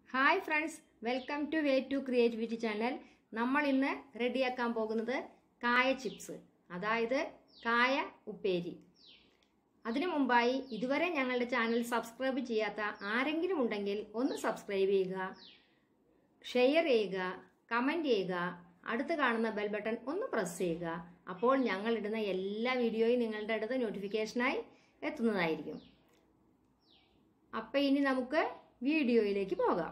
hi friends welcome to way to creativity channel നമ്മൾ ഇന്ന് റെഡിയാക്കാൻ പോകുന്നത് കായ ചിപ്സ് അതായത് കായ ഉപ്പേരി അതിനു മുമ്പായി ഇതുവരെ ഞങ്ങളുടെ ചാനൽ സബ്സ്ക്രൈബ് ചെയ്യാത്ത ആരെങ്കിലും ഉണ്ടെങ്കിൽ ഒന്ന് സബ്സ്ക്രൈബ് ചെയ്യുക ഷെയർ ചെയ്യുക കമൻറ്റ് ചെയ്യുക അടുത്ത് കാണുന്ന ബെൽ ബട്ടൺ ഒന്ന് പ്രസ് ചെയ്യുക അപ്പോൾ ഞങ്ങൾ ഇടുന്ന എല്ലാ വീഡിയോയും നിങ്ങളുടെ അടുത്ത് നോട്ടിഫിക്കേഷനായി എത്തുന്നതായിരിക്കും അപ്പം ഇനി നമുക്ക് വീഡിയോയിലേക്ക് പോകാം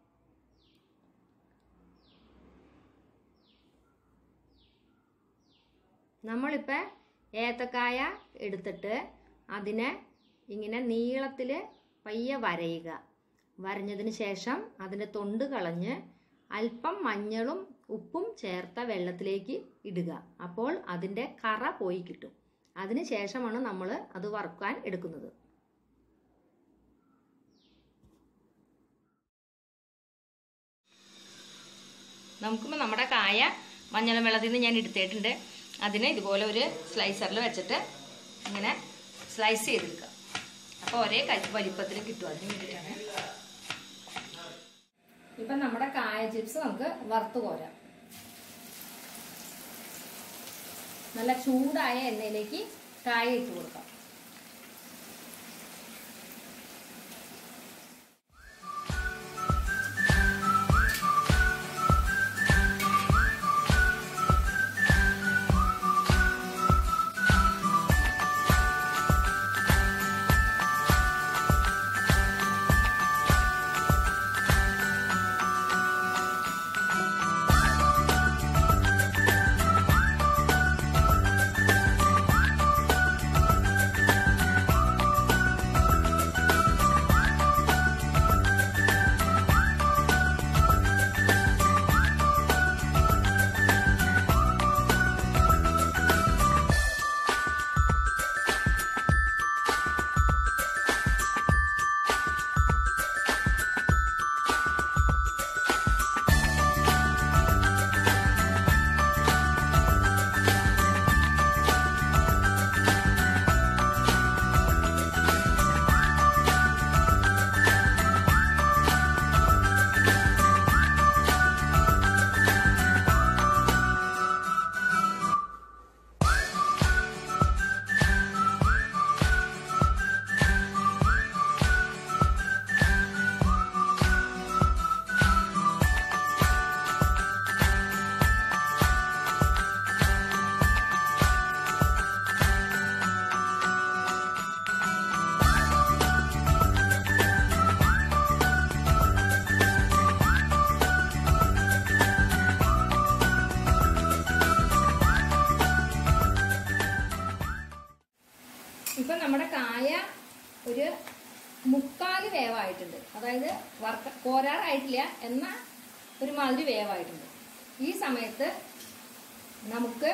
നമ്മളിപ്പോൾ ഏത്തക്കായ എടുത്തിട്ട് അതിനെ ഇങ്ങനെ നീളത്തിൽ പയ്യെ വരയുക വരഞ്ഞതിന് ശേഷം അതിൻ്റെ തൊണ്ട് കളഞ്ഞ് അല്പം മഞ്ഞളും ഉപ്പും ചേർത്ത വെള്ളത്തിലേക്ക് ഇടുക അപ്പോൾ അതിൻ്റെ കറ പോയി കിട്ടും അതിന് ശേഷമാണ് നമ്മൾ അത് വറുക്കാൻ എടുക്കുന്നത് നമുക്കിപ്പോൾ നമ്മുടെ കായ മഞ്ഞളും വെള്ളത്തിൽ നിന്ന് ഞാൻ എടുത്തിട്ടുണ്ട് അതിന് ഇതുപോലെ ഒരു സ്ലൈസറിൽ വെച്ചിട്ട് ഇങ്ങനെ സ്ലൈസ് ചെയ്തെടുക്കുക അപ്പോൾ ഒരേ കരി വലിപ്പത്തിൽ കിട്ടും അതിന് വേണ്ടിയിട്ടാണ് ഇപ്പം നമ്മുടെ കായ ചിപ്സ് നമുക്ക് വറുത്ത് കോരാം നല്ല ചൂടായ എണ്ണയിലേക്ക് കായ ഇട്ട് കൊടുക്കാം ഇപ്പൊ നമ്മുടെ കായ ഒരു മുക്കാല് വേവായിട്ടുണ്ട് അതായത് വറുക്ക കോരാറായിട്ടില്ല എന്നാൽ ഒരു മാതിരി വേവായിട്ടുണ്ട് ഈ സമയത്ത് നമുക്ക്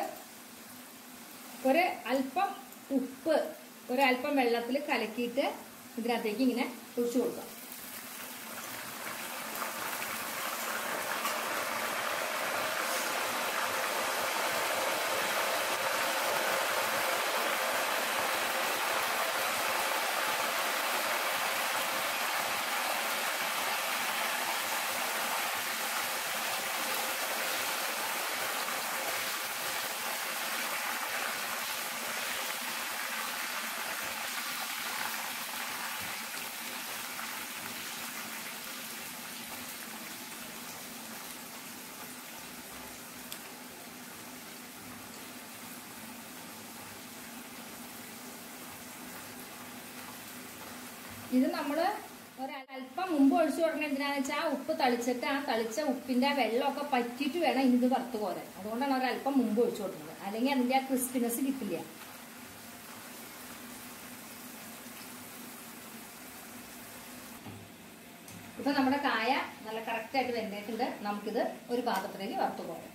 ഒരു അല്പം ഉപ്പ് ഒരല്പം വെള്ളത്തിൽ കലക്കിയിട്ട് ഇതിനകത്തേക്ക് ഇങ്ങനെ ഒഴിച്ചു കൊടുക്കാം ഇത് നമ്മൾ ഒരല്പം മുമ്പ് ഒഴിച്ചു കൊടുക്കണം എന്തിനാന്ന് വെച്ചാൽ ആ ഉപ്പ് തളിച്ചിട്ട് ആ തളിച്ച ഉപ്പിന്റെ ആ വെള്ളമൊക്കെ പറ്റിയിട്ട് വേണം ഇനി ഇത് വറുത്ത് കോരാൻ അതുകൊണ്ടാണ് ഒരല്പം മുമ്പ് ഒഴിച്ചു കൊടുക്കുന്നത് അല്ലെങ്കിൽ അതിന്റെ ആ ക്രിസ്പിനെസ് കിട്ടില്ല ഇപ്പൊ നമ്മുടെ കായ നല്ല കറക്റ്റ് ആയിട്ട് വെന്തിട്ടുണ്ട് നമുക്കിത് ഒരു പാത്രത്തിലേക്ക് വറുത്ത് കോരാം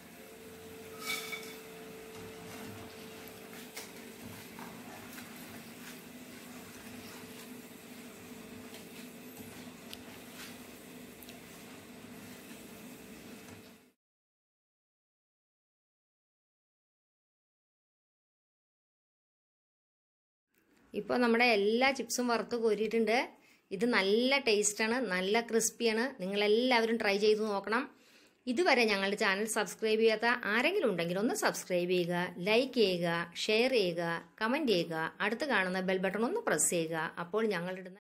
ഇപ്പോൾ നമ്മുടെ എല്ലാ ചിപ്സും വറുത്ത് കോരിയിട്ടുണ്ട് ഇത് നല്ല ടേസ്റ്റാണ് നല്ല ക്രിസ്പിയാണ് നിങ്ങളെല്ലാവരും ട്രൈ ചെയ്ത് നോക്കണം ഇതുവരെ ഞങ്ങളുടെ ചാനൽ സബ്സ്ക്രൈബ് ചെയ്യാത്ത ആരെങ്കിലും ഉണ്ടെങ്കിൽ ഒന്ന് സബ്സ്ക്രൈബ് ചെയ്യുക ലൈക്ക് ചെയ്യുക ഷെയർ ചെയ്യുക കമൻറ്റ് ചെയ്യുക അടുത്ത് കാണുന്ന ബെൽ ബട്ടൺ ഒന്ന് പ്രസ് ചെയ്യുക അപ്പോൾ ഞങ്ങളിടുന്ന